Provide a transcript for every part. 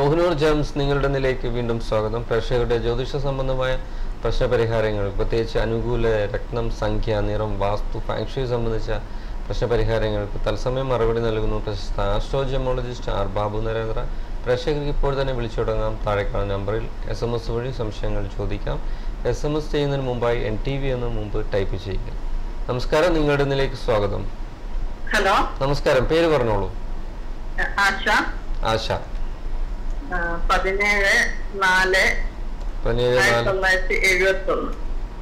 Kohinoor gems നിങ്ങളുടെ നിലയ്ക്ക് വീണ്ടും സ്വാഗതം പ്രേക്ഷകരുടെ ജ്യോതിഷ സംബന്ധമായ പ്രശ്നപരിഹാരങ്ങൾ പ്രത്യേകിച്ച് അനുകൂല രത്നം സംഖ്യ നിറം വാസ്തു ഫാങ്ഷി സംബന്ധിച്ച പ്രശ്നപരിഹാരങ്ങൾക്ക് തത്സമയം മറുപടി നൽകുന്നു പ്രശസ്ത ആസ്ട്രോജിയമോളജിസ്റ്റ് ആർ ബാബു നരേന്ദ്ര പ്രേക്ഷകർക്ക് ഇപ്പോൾ തന്നെ വിളിച്ചു തുടങ്ങാം താഴെക്കാണുന്ന നമ്പറിൽ എസ് എം എസ് വഴി സംശയങ്ങൾ ചോദിക്കാം എസ് എം എസ് ചെയ്യുന്നതിന് മുമ്പായി എൻ ടി വി എന്ന് മുമ്പ് ടൈപ്പ് ചെയ്യുക നമസ്കാരം നിങ്ങളുടെ നിലയ്ക്ക് സ്വാഗതം ഹലോ നമസ്കാരം പേര് പറഞ്ഞോളൂ ആശ ആശ ആ, പതിനേഴ് നാല് പതിനേഴ് ആയിരത്തി നാല് തൊള്ളായിരത്തി എഴുപത്തി ഒന്ന്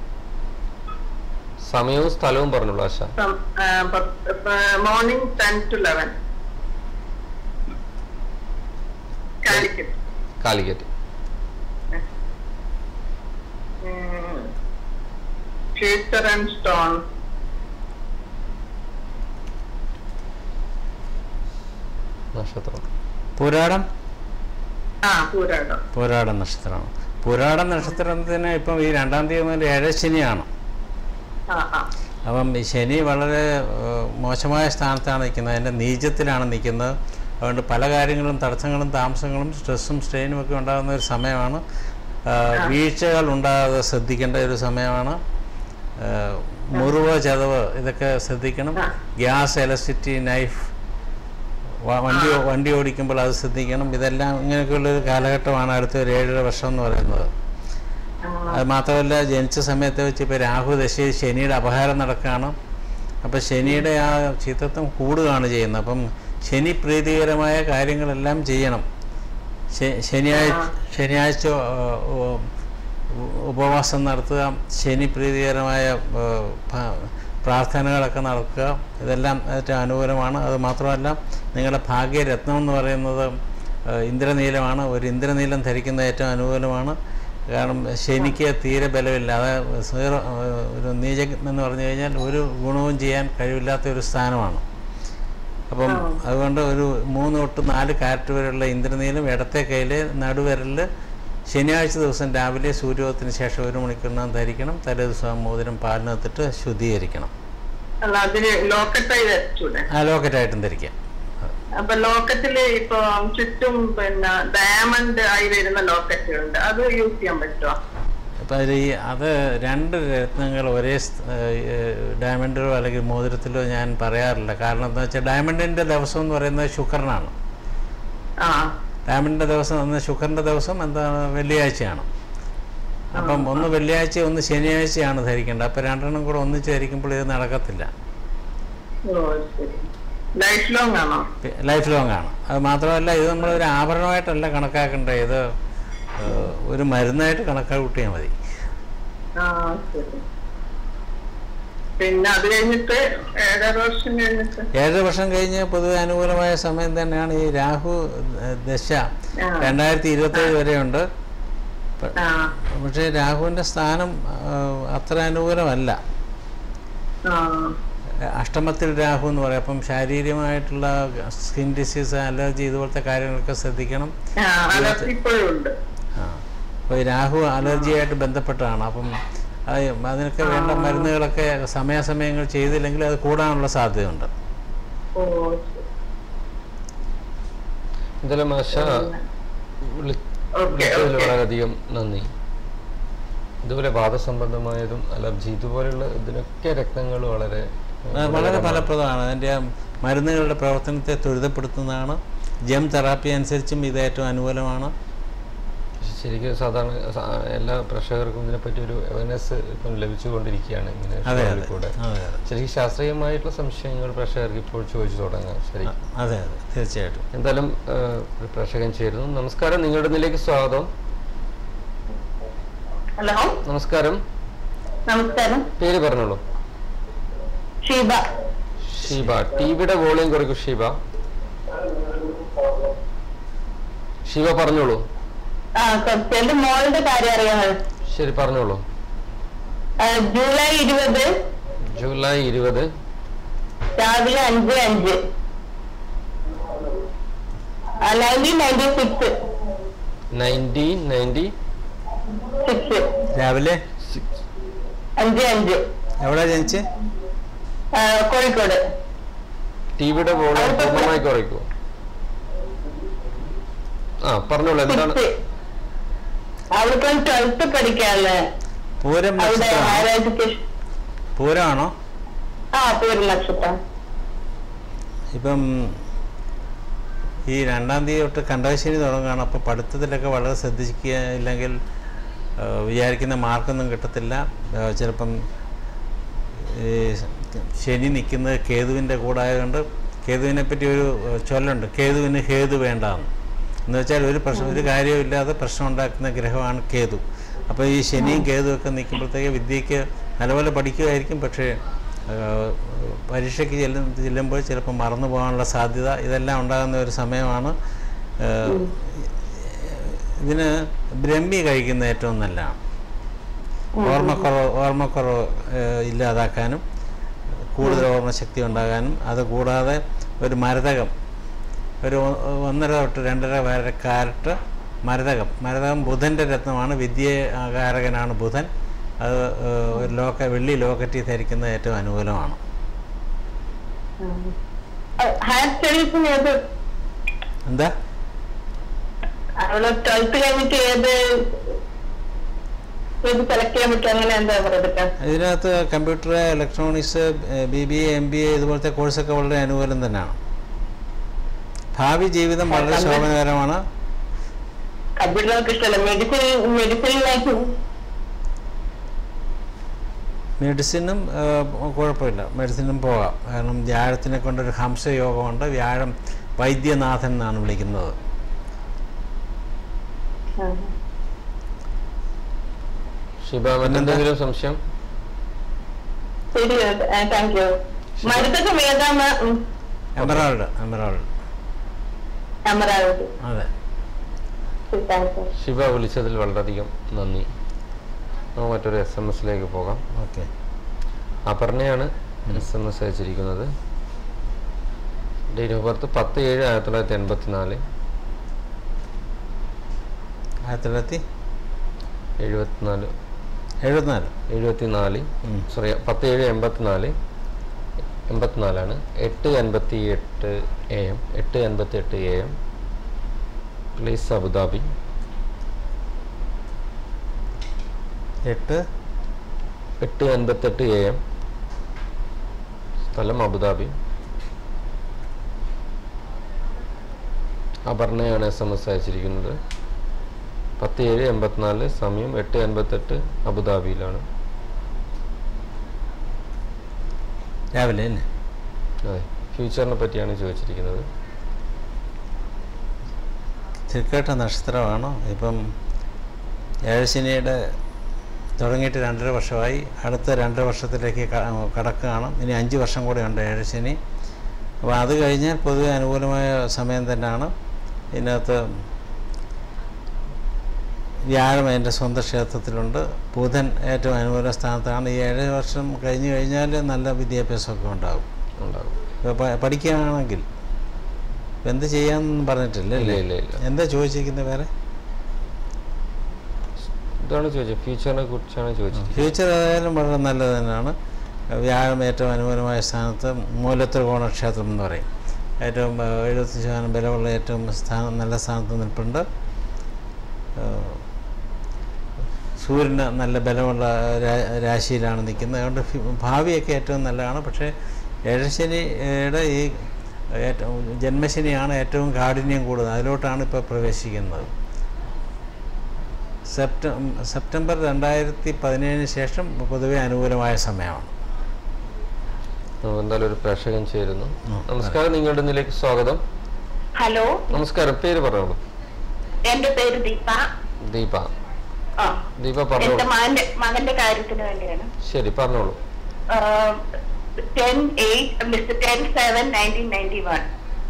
സമയവും സ്ഥലവും പറഞ്ഞോളൂ Asha morning ten to eleven Calicut Calicut future and stone നക്ഷത്രം പുരാടം ആ പൂരാടം പുരാടം നക്ഷത്രമാണ് പുരാടം നക്ഷത്രത്തിന് ഇപ്പം ഈ രണ്ടാം തീയതി മുതൽ ഏഴശനിയാണ് ആ ആ അപ്പം ഈ ശനി വളരെ ഏഹ്, മോശമായ സ്ഥാനത്താണ് നിൽക്കുന്നത് അതിൻ്റെ നീചത്തിലാണ് നിൽക്കുന്നത് അതുകൊണ്ട് പല കാര്യങ്ങളും തടസ്സങ്ങളും താമസങ്ങളും സ്ട്രെസ്സും സ്ട്രെയിനും ഒക്കെ ഉണ്ടാകുന്ന ഒരു സമയമാണ് ഏഹ്, വീഴ്ചകൾ ഉണ്ടാകാതെ ശ്രദ്ധിക്കേണ്ട ഒരു സമയമാണ് ഏഹ്, മുറിവ് ചതവ് ഇതൊക്കെ ശ്രദ്ധിക്കണം ഗ്യാസ് ഇലക്ട്രിസിറ്റി നൈഫ് വ- വണ്ടി വണ്ടി ഓടിക്കുമ്പോൾ അത് ശ്രദ്ധിക്കണം ഇതെല്ലാം ഇങ്ങനെയൊക്കെയുള്ളൊരു കാലഘട്ടമാണ് അടുത്ത ഒരു ഏഴര വർഷം എന്ന് പറയുന്നത് അത് മാത്രമല്ല ജനിച്ച സമയത്ത് വെച്ച് ഇപ്പോൾ രാഹു ദശയിൽ ശനിയുടെ അപഹാരം നടക്കുകയാണ് അപ്പോൾ ശനിയുടെ ആ ചിത്രത്വം കൂടുകയാണ് ചെയ്യുന്നത് അപ്പം ശനി പ്രീതികരമായ കാര്യങ്ങളെല്ലാം ചെയ്യണം ശ- ശനിയാഴ്ച ശനിയാഴ്ച ആ, ഉ- ഉപവാസം നടത്തുക ശനി പ്രീതികരമായ ആ, ഭ- പ്രാർത്ഥനകളൊക്കെ നടക്കുക ഇതെല്ലാം ഏറ്റവും അനുകൂലമാണ് അത് മാത്രമല്ല നിങ്ങളുടെ ഭാഗ്യരത്നം എന്ന് പറയുന്നത് ആ, ഇന്ദ്രനീലമാണ് ഒരു ഇന്ദ്രനീലം ധരിക്കുന്നത് ഏറ്റവും അനുകൂലമാണ് കാരണം ശനിക്ക് തീരെ ബലമില്ല അത് സീറോ ആ, ഒരു നീചം എന്ന് പറഞ്ഞു കഴിഞ്ഞാൽ ഒരു ഗുണവും ചെയ്യാൻ കഴിവില്ലാത്ത ഒരു സ്ഥാനമാണ് അപ്പം അതുകൊണ്ട് ഒരു മൂന്ന് തൊട്ട് നാല് കാരറ്റ് വരെയുള്ള ഇന്ദ്രനീലം ഇടത്തെ കയ്യിൽ നടുവിരലിൽ ശനിയാഴ്ച ദിവസം രാവിലെ സൂര്യോദയത്തിന് ശേഷം ഒരു മണിക്കൂറിനകം ധരിക്കണം തലേ ദിവസം മോതിരം പാലിനകത്തിട്ട് ശുദ്ധീകരിക്കണം അല്ല അതില് ലോക്കറ്റായി വെച്ചൂടെ ആ ലോക്കറ്റായിട്ടും ധരിക്കാം അപ്പൊ ലോക്കറ്റില് ഇപ്പൊ ചുറ്റും പിന്നെ ഡയമണ്ട് ആയി വരുന്ന ലോക്കറ്റുകളുണ്ട് അത് യൂസ് ചെയ്യാൻ പറ്റുമോ അപ്പം അതിൽ ഈ അത് രണ്ട് രത്നങ്ങൾ ഒരേ സ്- ഏഹ് ഡയമണ്ടിലോ അല്ലെങ്കിൽ മോതിരത്തിലോ ഞാൻ പറയാറില്ല കാരണം എന്താ വെച്ചാൽ ഡയമണ്ടിൻ്റെ ദിവസം എന്ന് പറയുന്നത് ശുക്രനാണ് ആ ഡയമണ്ടിൻ്റെ ദിവസം അന്ന് ശുക്രൻ്റെ ദിവസം എന്താണ് വെള്ളിയാഴ്ചയാണ് അപ്പം ഒന്ന് വെള്ളിയാഴ്ച ഒന്ന് ശനിയാഴ്ചയാണ് ധരിക്കേണ്ടത് അപ്പം രണ്ടെണ്ണം കൂടെ ഒന്നിച്ച് ധരിക്കുമ്പോൾ ഇത് നടക്കത്തില്ല ഓ ശരി ലൈഫ് ലോങ് ആണോ പി- ലൈഫ് ലോങ് ആണ് അത് മാത്രമല്ല ഇത് നമ്മളൊരു ആഭരണമായിട്ടല്ല കണക്കാക്കേണ്ടത് ഇത് ഏഹ്, ഒരു മരുന്നായിട്ട് കണക്കാക്കിയാൽ മതി ആ ശരി പിന്നെ അത് കഴിഞ്ഞിട്ട് ഏഴര വർഷം കഴിഞ്ഞിട്ട് ഏഴര വർഷം കഴിഞ്ഞ് പൊതുവെ അനുകൂലമായ സമയം തന്നെയാണ് ഈ രാഹു ഏഹ്, ദശ ആ. രണ്ടായിരത്തി ഇരുപത്തേഴ് വരെയുണ്ട് പ- ആ പക്ഷേ രാഹുവിൻ്റെ സ്ഥാനം ഏഹ്, അത്ര അനുകൂലമല്ല ആ അഷ്ടമത്തിൽ രാഹു എന്ന് പറയും അപ്പം ശാരീരികമായിട്ടുള്ള സ്കിൻ ഡിസീസ് അലർജി ഇതുപോലത്തെ കാര്യങ്ങളൊക്കെ ശ്രദ്ധിക്കണം ആ അലർജി ഇപ്പോഴും ഉണ്ട് ആ അപ്പോൾ ഈ രാഹു അലർജിയായിട്ട് ബന്ധപ്പെട്ടതാണ് അപ്പം അത് അതിനൊക്കെ വേണ്ട മരുന്നുകളൊക്കെ സമയാസമയങ്ങൾ ചെയ്തില്ലെങ്കിൽ അത് കൂടാനുള്ള സാധ്യതയുണ്ട് ഓ ശരി. എന്തായാലും ആശ വിളി- ഓക്കെ വിളിച്ചതിൽ ഓക്കെ വളരെയധികം നന്ദി ഇതുപോലെ വാദസംബന്ധമായതും അലർജി ഇതുപോലെയുള്ള ഇതിനൊക്കെ രക്തങ്ങൾ വളരെ അത് വളരെ ഫലപ്രദമാണ് അതിൻ്റെ ആ മരുന്നുകളുടെ പ്രവർത്തനത്തെ ത്വരിതപ്പെടുത്തുന്നതാണ് ജെം തെറാപ്പി അനുസരിച്ചും ഇത് ഏറ്റവും അനുകൂലമാണ് ശരിക്കും സാധാരണ സ- എല്ലാ പ്രേക്ഷകർക്കും ഇതിനെപ്പറ്റി ഒരു അവയർനെസ് ഇപ്പം ലഭിച്ചുകൊണ്ടിരിക്കുകയാണ് ഇങ്ങനെ അതെ ഷോയിൽ അതെ കൂടെ അതെ അതെ ശരിക്കും ശാസ്ത്രീയമായിട്ടുള്ള സംശയങ്ങൾ പ്രേക്ഷകർക്ക് ഇപ്പോൾ ചോദിച്ചു തുടങ്ങാം ശരി അ- അതെ അതെ തീർച്ചയായിട്ടും എന്തായാലും ഏഹ്, ഒരു പ്രേക്ഷകൻ ചേരുന്നു നമസ്കാരം നിങ്ങളുടെ നിലേക്ക് സ്വാഗതം ഹലോ നമസ്കാരം നമസ്കാരം പേര് പറഞ്ഞോളൂ ഷീബ ഷീബ ടിവിയുടെ വോളിയം കുറയ്ക്കൂ ഷീബ ഷീബ പറഞ്ഞോളൂ ആ കുറച്ച് എന്റെ മോളുടെ കാര്യം അറിയാമോ ശരി പറഞ്ഞോളൂ ആ, ജൂലൈ ഇരുപത് ജൂലൈ ഇരുപത് രാവിലെ അഞ്ച് അഞ്ച് nineteen ninety six nineteen ninety six രാവിലെ അഞ്ച് അഞ്ച് എവിടെ ജനിച്ച് ആ, കോഴിക്കോട് ടിവിയുടെ വോളിയം പൂർണ്ണമായി കുറയ്ക്കൂ ആ പറഞ്ഞോളൂ എന്താണ് കുട്ടി. അവളിപ്പം ട്വൽത്ത് പഠിക്കാല്ലേ പൂരം അവിടെ നക്ഷത്രമാണോ ഹയർ എഡ്യൂക്കേഷൻ പൂരമാണോ ആ പേര് നക്ഷത്രം ഇപ്പം ഈ രണ്ടാം തീയതി തൊട്ട് കണ്ടകശ്ശേരി തുടങ്ങുകയാണ് അപ്പോൾ പഠിത്തത്തിലൊക്കെ വളരെ ശ്രദ്ധിക്കുക ഇല്ലെങ്കിൽ ആ, വിചാരിക്കുന്ന മാർക്കൊന്നും കിട്ടത്തില്ല ആ, ചിലപ്പം ഈ ശനി നിൽക്കുന്നത് കേതുവിൻ്റെ കൂടെ ആയതുകൊണ്ട് കേതുവിനെ പറ്റി ഒരു ആ, ചൊല്ലുണ്ട് കേതുവിന് ഹേതു വേണ്ടാന്ന് എന്ന് വെച്ചാൽ ഒരു പ്രശ്നം ഒരു കാര്യമില്ലാതെ പ്രശ്നം ഉണ്ടാക്കുന്ന ഗ്രഹമാണ് കേതു അപ്പോൾ ഈ ശനിയും കേതുവും ഒക്കെ നിൽക്കുമ്പോഴത്തേക്ക് വിദ്യയ്ക്ക് നല്ലപോലെ പഠിക്കുമായിരിക്കും പക്ഷേ ആ, പരീക്ഷയ്ക്ക് ചെല്ലും ചെല്ലുമ്പോൾ ചിലപ്പോൾ മറന്നു പോകാനുള്ള സാധ്യത ഇതെല്ലാം ഉണ്ടാകുന്ന ഒരു സമയമാണ് ആ, ഇതിന് ബ്രഹ്മി കഴിക്കുന്ന ഏറ്റവും നല്ലതാണ് ഓർമ്മക്കുറവ് ഓർമ്മക്കുറവ് ഏഹ്, ഇല്ലാതാക്കാനും കൂടുതൽ ഓർമ്മശക്തി ഉണ്ടാകാനും അത് കൂടാതെ ഒരു മരതകം ഒരു ഒ- ഒന്നര തൊട്ട് രണ്ടര വരെ കാരറ്റ് മരതകം മരതകം ബുധൻ്റെ രത്നമാണ് വിദ്യാകാരകനാണ് ബുധൻ അത് ഏഹ്, ഒരു ലോക്ക വെള്ളി ലോക്കറ്റി ധരിക്കുന്നത് ഏറ്റവും അനുകൂലമാണ് ഹയർ സ്റ്റഡീസിന് ഏത് എന്താ അവള് ട്വൽത്ത് കഴിഞ്ഞിട്ട് ഏത് ഏത് സെലക്ട് ചെയ്യാൻ പറ്റും അങ്ങനെ എന്താ പറയുക ഇതിനകത്ത് computer electronics B B A M B A ഇതുപോലത്തെ കോഴ്സൊക്കെ വളരെ അനുകൂലം തന്നെയാണ് ഭാവി ജീവിതം വളരെ ശോഭനകരമാണ് കമ്പ്യൂട്ടർ നമുക്ക് ഇഷ്ടമല്ല മെഡിസിൻ മെഡിസിനിലേക്ക് മെഡിസിനും ആ, കുഴപ്പമില്ല മെഡിസിനും പോകാം കാരണം വ്യാഴത്തിനെ കൊണ്ടൊരു ഹംസയോഗമുണ്ട് വ്യാഴം വൈദ്യനാഥൻ എന്നാണ് വിളിക്കുന്നത് ഷിബ മറ്റെന്തെങ്കിലും സംശയം ശരി താങ്ക് യു മരുന്നൊക്കെ ഏതാന്ന് എമറാൾഡ് എമറാൾഡ് അമരാവതി അതെ താങ്ക് യു ശിവ വിളിച്ചതിൽ വളരെയധികം നന്ദി നമുക്ക് മറ്റൊരു എസ് എം എസിലേക്ക് പോകാം ഓക്കെ അപർണയാണ് എസ് എം എസ് അയച്ചിരിക്കുന്നത് ഡേറ്റ് ഓഫ് ബർത്ത് പത്ത് ഏഴ് ആയിരത്തി തൊള്ളായിരത്തി എൺപത്തി നാല് ആയിരത്തി തൊള്ളായിരത്തി എഴുപത്തിനാല് എഴുപത്തിനാല് എഴുപത്തി നാല് ഉം. സോറി പത്ത് ഏഴ് എൺപത്തിനാല് എൺപത്തിനാലാണ് എട്ട് അൻപത്തി എട്ട് എ എം എട്ട് അൻപത്തി എട്ട് എ എം പ്ലേസ് അബുദാബി എട്ട് എട്ട് അൻപത്തെട്ട് എ എം സ്ഥലം അബുദാബി അപർണയാണ് എസ് എം എസ് അയച്ചിരിക്കുന്നത് പത്ത് ഏഴ് എൺപത്തിനാല് സമയം എട്ട് അൻപത്തെട്ട് അബുദാബിയിലാണ് രാവിലെ അല്ലേ അതെ ഫ്യൂച്ചറിനെ പറ്റിയാണ് ചോദിച്ചിരിക്കുന്നത് തൃക്കേട്ട നക്ഷത്രമാണ് ഇപ്പം ഏഴശനിയുടെ തുടങ്ങിയിട്ട് രണ്ടര വർഷമായി അടുത്ത രണ്ടര വർഷത്തിലേക്ക് ക- കടക്കുകയാണ് ഇനി അഞ്ച് വർഷം കൂടെ ഉണ്ട് ഏഴശനി അപ്പോൾ അത് കഴിഞ്ഞാൽ പൊതുവെ അനുകൂലമായ സമയം തന്നെയാണ് ഇതിനകത്ത് വ്യാഴം എൻ്റെ സ്വന്തം ക്ഷേത്രത്തിലുണ്ട് ബുധൻ ഏറ്റവും അനുകൂല സ്ഥാനത്താണ് ഈ ഏഴ് വർഷം കഴിഞ്ഞ് കഴിഞ്ഞാൽ നല്ല വിദ്യാഭ്യാസമൊക്കെ ഉണ്ടാകും ഉണ്ടാകും ഇപ്പോൾ പ- പഠിക്കുകയാണെങ്കിൽ ഇപ്പം എന്ത് ചെയ്യാമെന്ന് പറഞ്ഞിട്ടില്ല ഇല്ല അല്ലേ ഇല്ല ഇല്ല എന്താ ചോദിച്ചിരിക്കുന്നത് വേറെ ഇതാണ് ചോദിച്ചത് ഫ്യൂച്ചറിനെ കുറിച്ചാണ് ചോദിച്ചത് ഫ്യൂച്ചർ ഏതായാലും വളരെ നല്ലത് തന്നെയാണ് വ്യാഴം ഏറ്റവും അനുകൂലമായ സ്ഥാനത്ത് മൂലത്രികോണ ക്ഷേത്രം എന്ന് പറയും ഏറ്റവും ആ, എഴുപത്തി ശതമാനം ബലമുള്ള ഏറ്റവും സ്ഥാനം നല്ല സ്ഥാനത്ത് നിൽപ്പുണ്ട് ആ, സൂര്യന് നല്ല ബലമുള്ള രാ- രാശിയിലാണ് നിൽക്കുന്നത് അതുകൊണ്ട് ഫി- ഭാവിയൊക്കെ ഏറ്റവും നല്ലതാണ് പക്ഷേ ഏഴശനിയുടെ ഈ ഏറ്റവും ജന്മശനിയാണ് ഏറ്റവും കാഠിന്യം കൂടുതൽ അതിലോട്ടാണ് ഇപ്പോൾ പ്രവേശിക്കുന്നത് സെപ്റ്റം സെപ്റ്റംബർ രണ്ടായിരത്തി പതിനേഴിന് ശേഷം പൊതുവെ അനുകൂലമായ സമയമാണ് നമുക്ക് എന്തായാലും ഒരു പ്രേക്ഷകൻ ചേരുന്നു ഉം. നമസ്കാരം നിങ്ങളുടെ ഇതിലേക്ക് സ്വാഗതം ഹലോ നമസ്കാരം പേര് പറഞ്ഞോളൂ എന്റെ പേര് ദീപ ദീപ ആ ദീപ എന്റെ പറഞ്ഞോളൂ മകന്റെ മകന്റെ കാര്യത്തിന് വേണ്ടിയാണ് ശരി പറഞ്ഞോളൂ ten eight mister ten seven nineteen ninety one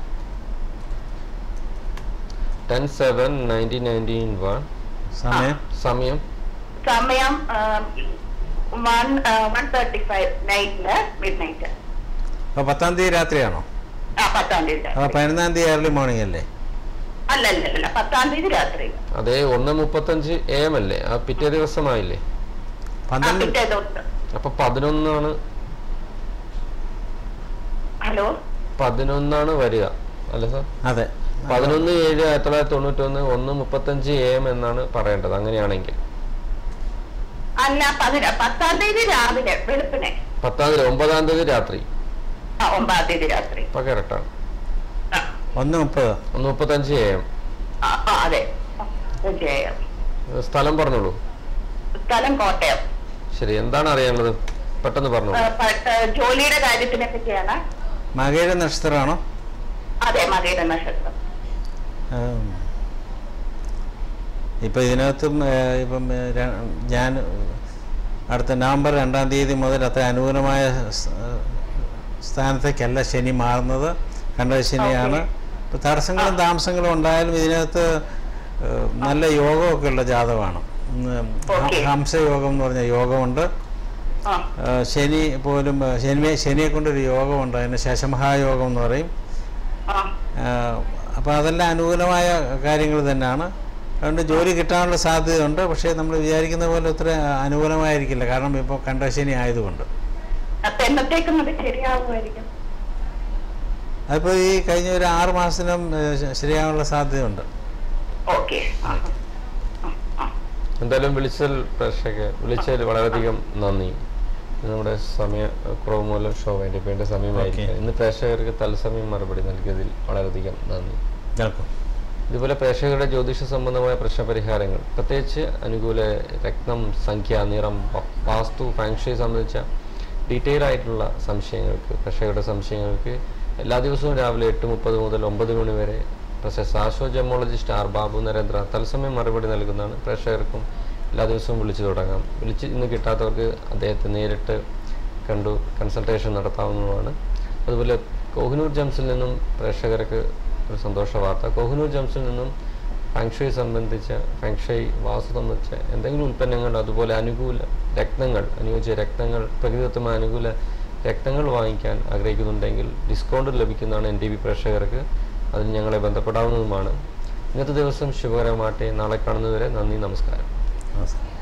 ten seven nineteen nineteen one സമയം സമയം സമയം വൺ വൺ തേർട്ടി ഫൈവ് നൈറ്റില് മിഡ് നൈറ്റ് അപ്പോൾ പത്താം തീയതി രാത്രിയാണോ ആ പത്താം തീയതി അപ്പോൾ രാത്രി. പതിനൊന്നാം തീയതി ഏർലി മോർണിംഗ് അല്ലേ അല്ല അല്ല അല്ല പത്താം തീയതി രാത്രി അതേ ഒന്ന് മുപ്പത്തഞ്ച് എ എം അല്ലേ ആ പിറ്റേ ദിവസമായില്ലേ ആ പന്ത്രണ്ട് പിറ്റേ ദിവസം അപ്പൊ പതിനൊന്നാണ് ഹലോ പതിനൊന്നാണ് വരിക അല്ല സാർ അതെ പതിനൊന്ന് ഏഴ് ആയിരത്തി തൊള്ളായിരത്തി തൊണ്ണൂറ്റി ഒന്ന് ഒന്ന് മുപ്പത്തഞ്ച് എ എം എന്നാണ് പറയേണ്ടത് അങ്ങനെയാണെങ്കിൽ അല്ല പതിന പത്താം തീയതി രാവിലെ വെളുപ്പിനെ പത്താം തീയതി ഒമ്പതാം തീയതി രാത്രി ആ ഒമ്പതാം തീയതി രാത്രി അപ്പൊ കറക്റ്റാണ് ആ, ഒന്ന് മുപ്പത് ഒന്ന് മുപ്പത്തഞ്ച് എ എം ആ, ആ, അതെ തീർച്ചയായും സ്ഥലം പറഞ്ഞോളൂ സ്ഥലം കോട്ടയം ശരി എന്താണ് അറിയാനുള്ളത് പെട്ടെന്ന് ആ, പറഞ്ഞോളൂ പ- ആ, ജോലിയുടെ കാര്യത്തിനെ പറ്റിയാണ് മകയുടെ നക്ഷത്രമാണോ അതെ മകയുടെ നക്ഷത്രം ഉം. ഇപ്പം ഇതിനകത്തും ഏഹ്, ഇപ്പം ഏഹ്, ര- ഞാൻ അടുത്ത നവംബർ രണ്ടാം തീയതി മുതൽ അത്ര അനുകൂലമായ സ്- സ്ഥാനത്തേക്കല്ല ശനി മാറുന്നത് കണ്ടക ശനിയാണ് ഇപ്പം തടസ്സങ്ങളും താമസങ്ങളും ഉണ്ടായാലും ഇതിനകത്ത് ഏഹ്, നല്ല യോഗമൊക്കെ ഉള്ള ജാതകമാണ് ഉം, ഹ- Okay. ഹംസയോഗം എന്ന് പറഞ്ഞ യോഗമുണ്ട് ആ ഏഹ്, ശനി പോലും ഏഹ്, ശനി ശനിയെ കൊണ്ടൊരു യോഗമുണ്ട് അതിന് ശശമഹായോഗം എന്ന് പറയും ആ അപ്പോൾ അതെല്ലാം അനുകൂലമായ കാര്യങ്ങൾ തന്നെയാണ് അതുകൊണ്ട് ജോലി കിട്ടാനുള്ള സാധ്യതയുണ്ട് പക്ഷേ നമ്മൾ വിചാരിക്കുന്ന പോലെ ഒത്തിരി അനുകൂലമായിരിക്കില്ല കാരണം ഇപ്പോൾ കണ്ടശനി ആയതുകൊണ്ട് അപ്പൊ എന്നത്തേക്കും അത് ശരിയാവുമായിരിക്കും അതിപ്പോൾ ഈ കഴിഞ്ഞ ഒരു ആറ് മാസത്തിനും ഏഹ്, ശ- ശരിയാകാനുള്ള സാധ്യതയുണ്ട് ഓക്കെ ആ ആ, ആ എന്തായാലും വിളിച്ചതിൽ പ്രേക്ഷക വിളിച്ചതിൽ വളരെയധികം നന്ദി ഇത് നമ്മുടെ സമയ കുറവ് മൂലം ഷോ വേണ്ടി വേണ്ട സമയമായിരിക്കും Okay. ഇന്ന് പ്രേക്ഷകർക്ക് തത്സമയം മറുപടി നൽകിയതിൽ വളരെയധികം നന്ദി കേൾക്കും ഇതുപോലെ പ്രേക്ഷകരുടെ ജ്യോതിഷ സംബന്ധമായ പ്രശ്നപരിഹാരങ്ങൾ പ്രത്യേകിച്ച് അനുകൂല രത്നം സംഖ്യ നിറം വ- വാസ്തു ഫാങ്ഷി സംബന്ധിച്ച ഡീറ്റെയിൽ ആയിട്ടുള്ള സംശയങ്ങൾക്ക് പ്രേക്ഷകരുടെ സംശയങ്ങൾക്ക് എല്ലാ ദിവസവും രാവിലെ എട്ട് മുപ്പത് മുതൽ ഒമ്പത് മണി വരെ പ്രശസ്ത ആശോ ജമോളജിസ്റ്റ് ആർ ബാബു നരേന്ദ്ര തത്സമയം മറുപടി നൽകുന്നതാണ് പ്രേക്ഷകർക്കും എല്ലാ ദിവസവും വിളിച്ചു തുടങ്ങാം വിളിച്ച് ഇന്ന് കിട്ടാത്തവർക്ക് അദ്ദേഹത്തെ നേരിട്ട് കണ്ടു കൺസൾട്ടേഷൻ നടത്താവുന്നതാണ് അതുപോലെ കോഹിനൂർ ജംസിൽ നിന്നും പ്രേക്ഷകർക്ക് ഒരു സന്തോഷ വാർത്ത കോഹിനൂർ ജംസിൽ നിന്നും ഫാങ്ഷയി സംബന്ധിച്ച ഫാങ്ഷയി വാസ്തു സംബന്ധിച്ച എന്തെങ്കിലും ഉൽപ്പന്നങ്ങൾ അതുപോലെ അനുകൂല രത്നങ്ങൾ അനുയോജ്യ രത്നങ്ങൾ പ്രകൃതിദത്തമായ അനുകൂല രത്നങ്ങൾ വാങ്ങിക്കാൻ ആഗ്രഹിക്കുന്നുണ്ടെങ്കിൽ ഡിസ്കൗണ്ട് ലഭിക്കുന്നതാണ് എൻ ടി വി പ്രേക്ഷകർക്ക് അതിന് ഞങ്ങളെ ബന്ധപ്പെടാവുന്നതുമാണ് ഇന്നത്തെ ദിവസം ശുഭകരമാട്ടെ നാളെ കാണുന്നതുവരെ നന്ദി നമസ്കാരം നമസ്കാരം